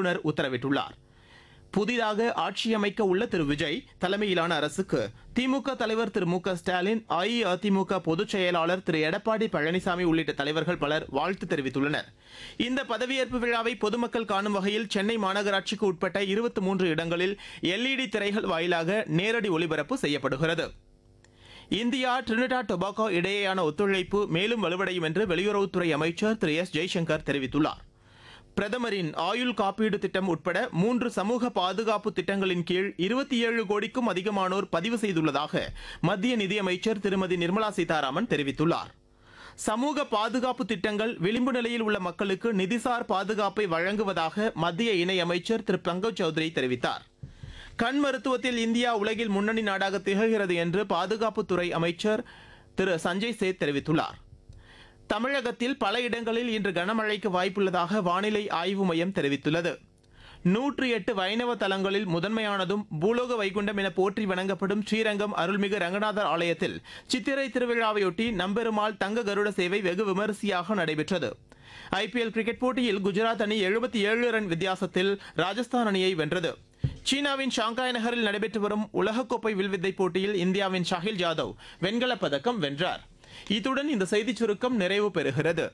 ஆளுநர் உத்தரவிட்டுள்ளார் புதிதாக ஆட்சி அமைக்க உள்ள திரு விஜய் தலைமையிலான அரசுக்கு திமுக தலைவர் திரு மு க ஸ்டாலின் அஇஅதிமுக பொதுச் செயலாளர் திரு எடப்பாடி பழனிசாமி உள்ளிட்ட தலைவர்கள் பலர் வாழ்த்து தெரிவித்துள்ளனர் இந்த பதவியேற்பு விழாவை பொதுமக்கள் காணும் வகையில் சென்னை மாநகராட்சிக்கு உட்பட்ட இருபத்தி மூன்று இடங்களில் எல்இடி திரைகள் வாயிலாக நேரடி ஒளிபரப்பு செய்யப்படுகிறது இந்தியா டிரினிடா டொபாகோ இடையேயான ஒத்துழைப்பு மேலும் வலுவடையும் என்று வெளியுறவுத்துறை அமைச்சர் திரு எஸ் ஜெய்சங்கர் தெரிவித்துள்ளார் பிரதமரின் ஆயுள் காப்பீடு திட்டம் உட்பட மூன்று சமூக பாதுகாப்பு திட்டங்களின் கீழ் இருபத்தி ஏழு கோடிக்கும் அதிகமானோர் பதிவு செய்துள்ளதாக மத்திய நிதியமைச்சர் திருமதி நிர்மலா சீதாராமன் தெரிவித்துள்ளார் சமூக பாதுகாப்பு திட்டங்கள் விளிம்பு நிலையில் உள்ள மக்களுக்கு நிதிசார் பாதுகாப்பை வழங்குவதாக மத்திய இணையமைச்சர் திரு பங்கஜ் சௌத்ரி தெரிவித்தார் கண் மருத்துவத்தில் இந்தியா உலகில் முன்னணி நாடாக திகழ்கிறது என்று பாதுகாப்புத்துறை அமைச்சர் திரு சஞ்சய் சேத் தெரிவித்துள்ளார் தமிழகத்தில் பல இடங்களில் இன்று கனமழைக்கு வாய்ப்புள்ளதாக வானிலை ஆய்வு மையம் தெரிவித்துள்ளது நூற்றி எட்டு வைணவ தலங்களில் முதன்மையானதும் பூலோக வைகுண்டம் என போற்றி வணங்கப்படும் ஸ்ரீரங்கம் அருள்மிகு ரங்கநாதர் ஆலயத்தில் சித்திரை திருவிழாவையொட்டி நம்பெருமாள் தங்க கருட சேவை வெகு விமரிசையாக நடைபெற்றது ஐபிஎல் கிரிக்கெட் போட்டியில் குஜராத் அணி எழுபத்தி ஏழு ரன் வித்தியாசத்தில் ராஜஸ்தான் அணியை வென்றது சீனாவின் ஷாங்காய் நகரில் நடைபெற்று வரும் உலகக்கோப்பை வில்வித்தை போட்டியில் இந்தியாவின் ஷாஹில் ஜாதவ் வெண்கலப் பதக்கம் வென்றார் இத்துடன் இந்த செய்திச் சுருக்கம் நிறைவு பெறுகிறது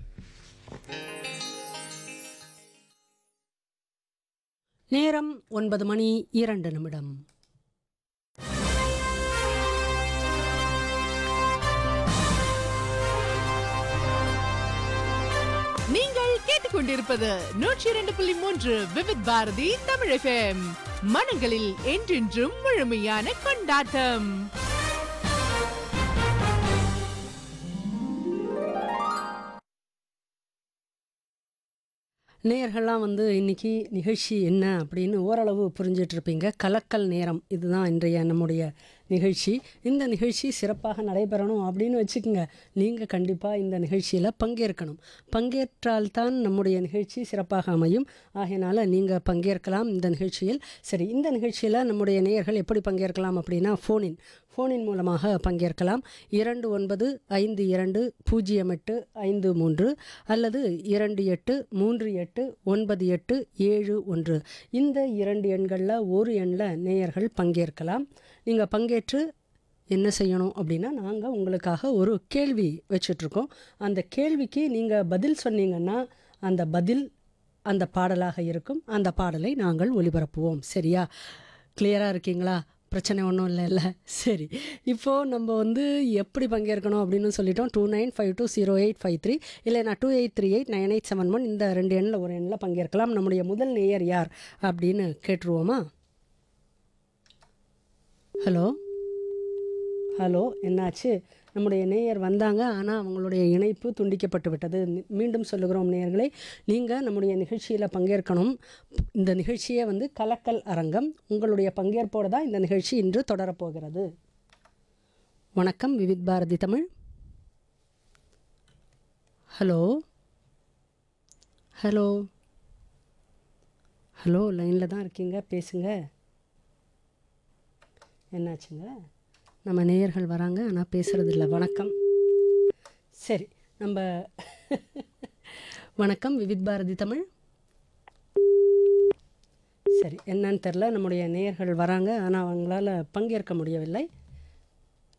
நேரம் ஒன்பது மணி இரண்டு நிமிடம் நீங்கள் கேட்டுக்கொண்டிருப்பது நூற்றி இரண்டு புள்ளி மூன்று விவித் பாரதி தமிழ் எஃப்எம் மனங்களில் என்றென்றும் முழுமையான கொண்டாட்டம் நேயர்கள்லாம் வந்து இன்னைக்கு நிகழ்ச்சி என்ன அப்படின்னு ஓரளவு புரிஞ்சிட்டு இருப்பீங்க கலக்கல் நேரம் இதுதான் இன்றைய நம்முடைய நிகழ்ச்சி இந்த நிகழ்ச்சி சிறப்பாக நடைபெறணும் அப்படின்னு வச்சுக்கோங்க நீங்கள் கண்டிப்பாக இந்த நிகழ்ச்சியில் பங்கேற்கணும் பங்கேற்றால்தான் நம்முடைய நிகழ்ச்சி சிறப்பாக அமையும் ஆகையினால நீங்கள் பங்கேற்கலாம் இந்த நிகழ்ச்சியில் சரி இந்த நிகழ்ச்சியில் நம்முடைய நேயர்கள் எப்படி பங்கேற்கலாம் அப்படின்னா ஃபோனின் ஃபோனின் மூலமாக பங்கேற்கலாம் இரண்டு ஒன்பது ஐந்து இரண்டு பூஜ்ஜியம் எட்டு ஐந்து மூன்று அல்லது இரண்டு எட்டு மூன்று எட்டு ஒன்பது எட்டு ஏழு ஒன்று இந்த இரண்டு எண்களில் ஒரு எண்ணில் நேயர்கள் பங்கேற்கலாம் நீங்கள் பங்கேற்று என்ன செய்யணும் அப்படின்னா நாங்கள் உங்களுக்காக ஒரு கேள்வி வச்சிட்ருக்கோம் அந்த கேள்விக்கு நீங்கள் பதில் சொன்னீங்கன்னா அந்த பதில் அந்த பாடலாக இருக்கும் அந்த பாடலை நாங்கள் ஒளிபரப்புவோம் சரியா கிளியராக இருக்கீங்களா பிரச்சனை ஒன்றும் இல்லை இல்லை சரி இப்போது நம்ம வந்து எப்படி பங்கேற்கணும் அப்படின்னு சொல்லிட்டோம் two nine five two zero eight five three இல்லைனா two eight three eight nine eight seven one இந்த ரெண்டு எண்ணில் ஒரு எண்ணில் பங்கேற்கலாம் நம்முடைய முதல் நேயர் யார் அப்படின்னு கேட்டுருவோமா ஹலோ ஹலோ என்னாச்சு நம்முடைய நேயர் வந்தாங்க ஆனால் அவங்களுடைய இணைப்பு துண்டிக்கப்பட்டு விட்டது நி- மீண்டும் சொல்லுகிறோம் நேயர்களை நீங்கள் நம்முடைய நிகழ்ச்சியில் பங்கேற்கணும் இந்த நிகழ்ச்சியை வந்து கலக்கல் அரங்கம் உங்களுடைய பங்கேற்போடு தான் இந்த நிகழ்ச்சி இன்று தொடரப்போகிறது வணக்கம் Vividh Bharati Tamil hello hello hello லைனில் தான் இருக்கீங்க பேசுங்க என்னாச்சுங்க நம்ம நேயர்கள் வராங்க ஆனால் பேசுறது இல்லை வணக்கம் சரி நம்ம வணக்கம் விவித் பாரதி தமிழ் சரி என்னன்னு தெரில நம்முடைய நேயர்கள் வராங்க ஆனால் அவங்களால பங்கேற்க முடியவில்லை